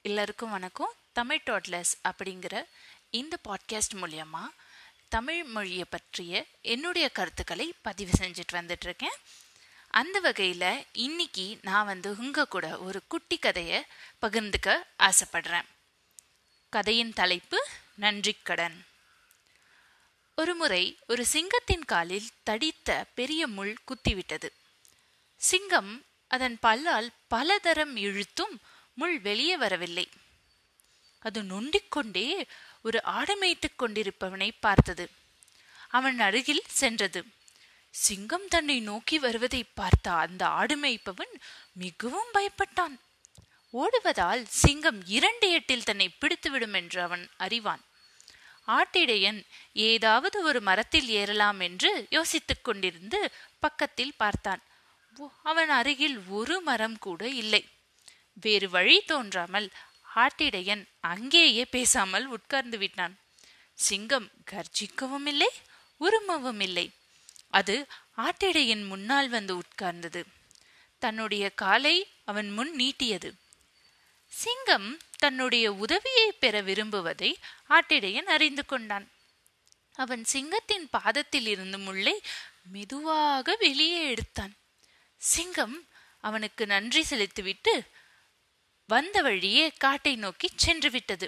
எல்லாருக்கும் வணக்கம் தமிழ் டாட்லஸ் அப்படிங்கிற இந்த பாட்காஸ்ட் மூலயமா தமிழ் மொழியை பற்றிய என்னுடைய கருத்துக்களை பதிவு செஞ்சுட்டு வந்துட்டு இருக்கேன் அந்த வகையில் இன்னைக்கு நான் வந்து உங்க கூட ஒரு குட்டி கதையை பகிர்ந்துக்க ஆசைப்படுறேன் கதையின் தலைப்பு நன்றிக்கடன் ஒரு முறை ஒரு சிங்கத்தின் காலில் தடித்த பெரிய முள் குத்திவிட்டது சிங்கம் அதன் பல்லால் பலதரம் இழுத்தும் முள் வெளியே வரவில்லை அது நொண்டிக்கொண்டே ஒரு ஆடு மேய்த்துக் கொண்டிருப்பவனை பார்த்தது அவன் அருகில் சென்றது சிங்கம் தன்னை நோக்கி வருவதை பார்த்த அந்த ஆடு மேய்ப்பவன் மிகவும் பயப்பட்டான் ஓடுவதால் சிங்கம் இரண்டு எட்டில் தன்னை பிடித்துவிடும் என்று அவன் அறிவான் ஆட்டிடையன் ஏதாவது ஒரு மரத்தில் ஏறலாம் என்று யோசித்துக் கொண்டிருந்து பக்கத்தில் பார்த்தான் அவன் அருகில் ஒரு மரம் கூட இல்லை வேறு வழி தோன்றாமல் ஆட்டிடையன் அங்கேயே பேசாமல் உட்கார்ந்து விட்டான் சிங்கம் கர்ஜிக்கவும் இல்லை உருமவும் இல்லை அது ஆட்டிடையன் முன்னால் வந்து உட்கார்ந்தது தன்னுடைய காலை அவன் முன் நீட்டியது சிங்கம் தன்னுடைய உதவியை பெற விரும்புவதை ஆட்டிடையன் அறிந்து கொண்டான் அவன் சிங்கத்தின் பாதத்தில் இருந்து முள்ளை மெதுவாக வெளியே எடுத்தான் சிங்கம் அவனுக்கு நன்றி செலுத்திவிட்டு வந்த வழியே காட்டை நோக்கி சென்று விட்டது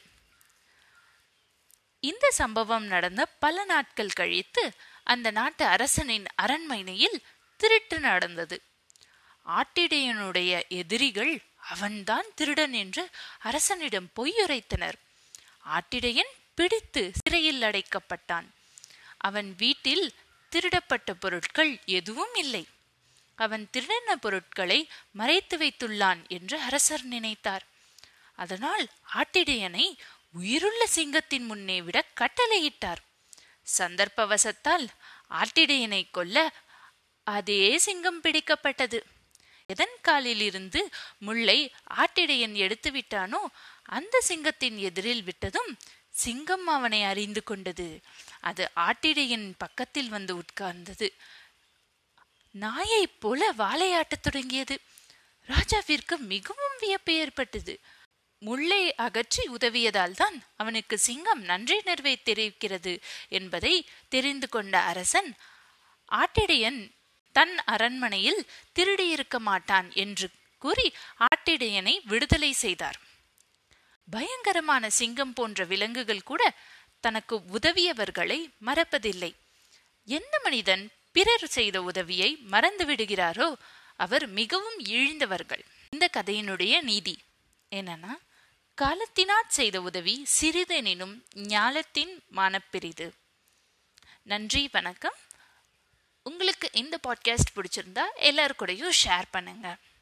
இந்த சம்பவம் நடந்த பல நாட்கள் கழித்து அந்த நாட்டு அரசனின் அரண்மனையில் திருட்டு நடந்தது ஆட்டிடையனுடைய எதிரிகள் அவன்தான் திருடன் என்று அரசனிடம் பொய்யுரைத்தனர் ஆட்டிடையன் பிடித்து சிறையில் அடைக்கப்பட்டான் அவன் வீட்டில் திருடப்பட்ட பொருட்கள் எதுவும் இல்லை அவன் திருடின பொருட்களை மறைத்து வைத்துள்ளான் என்று அரசர் நினைத்தார் அதனால் ஆட்டிடையனை உயிருள்ள சிங்கத்தின் முன்னே விட கட்டளையிட்டார் சந்தர்ப்பவசத்தால் ஆட்டிடையனை கொல்ல அதே சிங்கம் பிடிக்கப்பட்டது எதன் காலில் இருந்து முல்லை ஆட்டிடையன் எடுத்து விட்டானோ அந்த சிங்கத்தின் எதிரில் விட்டதும் சிங்கம் அவனை அறிந்து கொண்டது அது ஆட்டிடையன் பக்கத்தில் வந்து உட்கார்ந்தது நாயைப் போல வாழையாட்டத் தொடங்கியது ராஜாவிற்கு மிகவும் வியப்பு ஏற்பட்டது முள்ளை அகற்றி உதவியதால் தான் அவனுக்கு சிங்கம் நன்றி நிறுவை தெரிவிக்கிறது என்பதை தெரிந்து கொண்ட அரசன் ஆட்டிடையன் தன் அரண்மனையில் திருடியிருக்க மாட்டான் என்று கூறி ஆட்டிடையனை விடுதலை செய்தார் பயங்கரமான சிங்கம் போன்ற விலங்குகள் கூட தனக்கு உதவியவர்களை மறப்பதில்லை எந்த மனிதன் பிறர் செய்த உதவியை மறந்து விடுகிறாரோ அவர் மிகவும் இழிந்தவர்கள் இந்த கதையினுடைய நீதி என்னன்னா காலத்தினாற் செய்த உதவி சிறிதெனினும் ஞாலத்தின் மானப்பெரிது நன்றி வணக்கம் உங்களுக்கு இந்த பாட்காஸ்ட் பிடிச்சிருந்தா எல்லாரு கூடயும் ஷேர் பண்ணுங்க